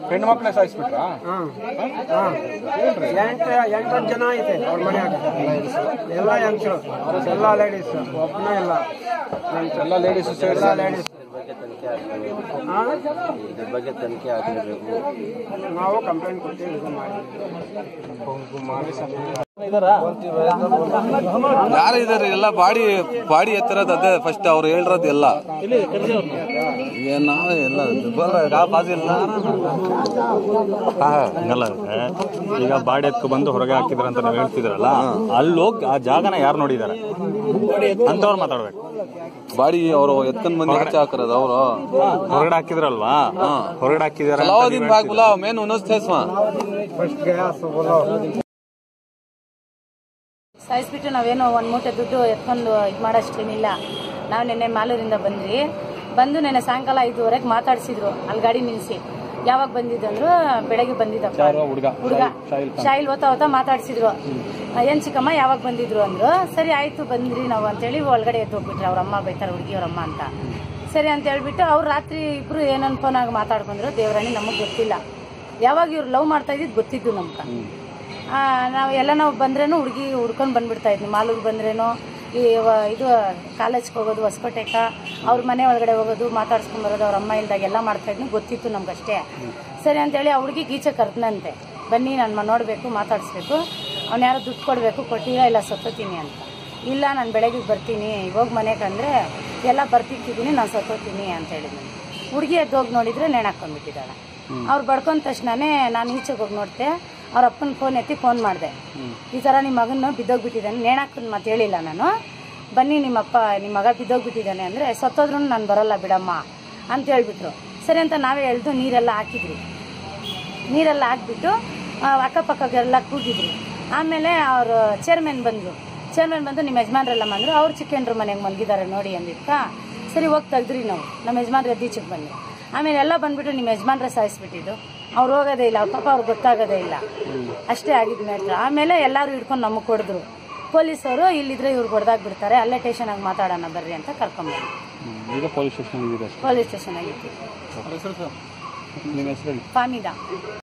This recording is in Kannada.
ಹೆಣ್ಣು ಮಕ್ಕಳೇ ಸಾಯಿಸ್ಬಿಟ್ರಾ ಹಾಂ ಹಾಂ ಎಂಟು ಎಂಟತ್ತು ಜನ ಐತೆ ಅವ್ರ ಮನ್ಯಾಗ ಎಲ್ಲ ಹೆಂಗಸರು ಎಲ್ಲ ಲೇಡೀಸ್ ಒಬ್ಬನೇ ಇಲ್ಲ ಎಲ್ಲ ಲೇಡೀಸ್ ಎಲ್ಲ ಲೇಡೀಸ್ ಇದ್ರ ಬಗ್ಗೆ ತನಿಖೆ ಆಗಲೇಬೇಕು ನಾವು ಕಂಪ್ಲೇಂಟ್ ಕೊಡ್ತೀವಿ ಇದು ಮಾಡಿ ಯಾರು ಇದಾರೆ ಎಲ್ಲ ಬಾಡಿ ಬಾಡಿ ಎತ್ತಿರೋದು ಅದೇ ಫಸ್ಟ್ ಅವ್ರು ಹೇಳಿರೋದು ಎಲ್ಲ ಏನ್ ನಾವು ಎಲ್ಲ ಬಾಜಿಲ್ಲ ಹಂಗಲ್ಲ ಅಂದ್ರೆ, ಈಗ ಬಾಡಿ ಎತ್ಕೊ ಬಂದು ಹೊರಗೆ ಹಾಕಿದ್ರ ಅಂತ ನೀವು ಹೇಳ್ತಿದ್ರಲ್ಲ ಅಲ್ಲಿ ಹೋಗಿ ಆ ಜಾಗನ ಯಾರು ನೋಡಿದಾರೆ ಅಂತವ್ರು ಮಾತಾಡ್ಬೇಕು ಬಾಡಿ ಅವರು ಎತ್ಕೊಂಡ್ ಬಂದು ಆಚೆ ಹಾಕಿರೋದು ಅವರು ಹೊರಗಡೆ ಹಾಕಿದ್ರಲ್ವಾ ಹೊರಗಡೆ ಹಾಕಿದಾರೆ ಅಂತ ಕಲಾವದಿನ ನೀವ್ ಬಾಗ್ ಬುಲಾವ್ ಮೇನ್ ಉನ್ನಸ್ತೆ ಸ್ವಾ ಫಸ್ಟ್ ಗ್ಯಾಸ್ ಬುಲಾವ್ ಸಾಯಿಸ್ಬಿಟ್ಟು ನಾವೇನೋ ಒಂದು ಮೂಟೆ ದುಡ್ಡು ಎತ್ಕೊಂಡು ಇದು ಮಾಡೋಷ್ಟೇನಿಲ್ಲ ನಾವು ನಿನ್ನೆ ಮಾಲೂರಿಂದ ಬಂದ್ವಿ ಬಂದು ನೆನ್ನೆ ಸಾಯಂಕಾಲ ಐದುವರೆಗೆ ಮಾತಾಡ್ಸಿದ್ರು ಅಲ್ಲಿ ಗಾಡಿ ನಿಲ್ಸಿ ಯಾವಾಗ ಬಂದಿದ್ದಂದ್ರು ಬೆಳಗ್ಗೆ ಬಂದಿದ್ದಪ್ಪ ಹುಡುಗ ಹುಡುಗ ಶಾಯಿಲ್ ಓದ್ತಾ ಓದ್ತಾ ಮಾತಾಡ್ಸಿದ್ರು ಏನ್ ಚಿಕ್ಕಮ್ಮ ಯಾವಾಗ ಬಂದಿದ್ರು ಅಂದ್ರು ಸರಿ ಆಯ್ತು ಬಂದ್ರಿ ನಾವು ಅಂತೇಳಿ ಒಳಗಡೆ ಎದ್ದು ಹೋಗ್ಬಿಟ್ರಿ ಅವ್ರ ಅಮ್ಮ ಬೈತಾರೆ ಹುಡುಗಿಯವ್ರಮ್ಮ ಅಂತ ಸರಿ ಅಂತ ಹೇಳ್ಬಿಟ್ಟು ಅವ್ರು ರಾತ್ರಿ ಇಬ್ರು ಏನನ್ ಫೋನ್ ಆಗಿ ಮಾತಾಡ್ಕೊಂಡ್ರು ದೇವರಾಣಿ ನಮಗೆ ಗೊತ್ತಿಲ್ಲ ಯಾವಾಗ ಇವ್ರು ಲವ್ ಮಾಡ್ತಾ ಇದ್ದಿದ್ದು ಗೊತ್ತಿದ್ದು ನಮ್ಗೆ ಆ, ನಾವು ಎಲ್ಲ ನಾವು ಬಂದ್ರೇನು ಹುಡುಗಿ ಹುಡ್ಕೊಂಡು ಬಂದ್ಬಿಡ್ತಾ ಇದ್ವಿ ಮಾಲೂರು ಬಂದ್ರೇನು ಈ ವ- ಇದು ಕಾಲೇಜ್ಗೆ ಹೋಗೋದು ಹೊಸಕೋಟೆಕ ಅವ್ರ ಮನೆ ಒಳಗಡೆ ಹೋಗೋದು ಮಾತಾಡ್ಸ್ಕೊಂಡ್ ಬರೋದು ಅವ್ರ ಅಮ್ಮ ಇಲ್ದಾಗ ಎಲ್ಲ ಮಾಡ್ತಾ ಇದ್ನು ಗೊತ್ತಿತ್ತು ನಮ್ಗಷ್ಟೇ ಸರಿ ಅಂತೇಳಿ ಆ ಹುಡುಗಿ ಗೀಚೆ ಕರ್ದನಂತೆ ಬನ್ನಿ ನಾನು ನೋಡಬೇಕು ಮಾತಾಡಿಸ್ಬೇಕು ಅವ್ನು ಯಾರೋ ದುಡ್ಡು ಕೊಡಬೇಕು ಕೊಟ್ಟಿಲ್ಲ ಇಲ್ಲ ಸತ್ತೋತೀನಿ ಅಂತ ಇಲ್ಲ ನಾನು ಬೆಳಗ್ಗೆ ಬರ್ತೀನಿ ಇವಾಗ ಮನೆಗೆ ಅಂದರೆ ಎಲ್ಲ ಬರ್ತಿಕ್ಕಿದ್ದೀನಿ ನಾನು ಸತ್ತೋತೀನಿ ಅಂತ ಹೇಳಿದ್ನು ಹುಡುಗಿ ಎದ್ದು ಹೋಗಿ ನೋಡಿದ್ರೆ ನೇಣಾಕೊಂಡ್ಬಿಟ್ಟಿದ್ದಾಳೆ ಅವ್ರು ಬಡ್ಕೊಂಡ ತಕ್ಷಣನೇ ನಾನು ಈಚೆಗೆ ಹೋಗಿ ನೋಡ್ತೆ ಅವ್ರ ಅಪ್ಪನ ಫೋನ್ ಎತ್ತಿ ಫೋನ್ ಮಾಡಿದೆ ಈ ಥರ ನಿಮ್ಮ ಮಗನ ಬಿದ್ದೋಗ್ಬಿಟ್ಟಿದ್ದಾನೆ ನೇಣಾಕನ್ ಮತ್ತೆ ಹೇಳಿಲ್ಲ ನಾನು ಬನ್ನಿ ನಿಮ್ಮಪ್ಪ ನಿಮ್ಮ ಮಗ ಬಿದ್ದೋಗ್ಬಿಟ್ಟಿದ್ದಾನೆ ಅಂದರೆ ಸತ್ತೋದ್ರೂ ನಾನು ಬರಲ್ಲ ಬಿಡಮ್ಮ ಅಂತ ಹೇಳ್ಬಿಟ್ರು ಸರಿ ಅಂತ ನಾವೇ ಹೇಳ್ದು ನೀರೆಲ್ಲ ಹಾಕಿದ್ರಿ ನೀರೆಲ್ಲ ಹಾಕ್ಬಿಟ್ಟು ಆ, ಅಕ್ಕಪಕ್ಕಗೆಲ್ಲ ಕೂಗಿದ್ರು ಆಮೇಲೆ ಅವರು ಚೇರ್ಮನ್ ಬಂದರು ಚೇರ್ಮನ್ ಬಂದು ನಿಮ್ಮ ಯಜಮಾನ್ರೆಲ್ಲ ಬಂದರು ಅವ್ರು ಚಿಕ್ಕಂಡ್ರು ಮನೆಗೆ ಮಲಗಿದ್ದಾರೆ ನೋಡಿ ಅಂದಿದ್ಕ ಸರಿ ಹೋಗಿ ತೆಗ್ದ್ರಿ ನಾವು ನಮ್ಮ ಯಜಮಾನ್ರು ಎದ್ದೀಚೆಗೆ ಬನ್ನಿ ಆಮೇಲೆ ಎಲ್ಲ ಬಂದ್ಬಿಟ್ಟು ನಿಮ್ಮ ಯಜಮಾನ್ರೆ ಸಾಯಿಸ್ಬಿಟ್ಟಿದ್ದು ಅವ್ರು ಹೋಗೋದೇ ಇಲ್ಲ ಅವ್ರ ಪಾಪ ಅವ್ರಿಗೆ ಗೊತ್ತಾಗೋದೇ ಇಲ್ಲ ಅಷ್ಟೇ ಆಗಿದ್ದು ಮ್ಯಾಟ್ರ್ ಆಮೇಲೆ ಎಲ್ಲರೂ ಹಿಡ್ಕೊಂಡು ನಮಗೆ ಕೊಡಿದ್ರು ಪೊಲೀಸವರು ಇಲ್ಲಿದ್ರೆ ಇವ್ರು ಹೊಡೆದಾಗ್ ಬಿಡ್ತಾರೆ ಅಲ್ಲೇ ಸ್ಟೇಷನಾಗಿ ಮಾತಾಡೋಣ ಬರ್ರಿ ಅಂತ ಕರ್ಕೊಂಡ್ಬಂದ್ರು ಈಗ ಪೊಲೀಸ್ ಸ್ಟೇಷನ್ ಇದೆ ಪೊಲೀಸ್ ಸ್ಟೇಷನ್ ಆಗಿತ್ತು ನಿಮ್ಮ ಹೆಸರು ಫಾಮಿದಾ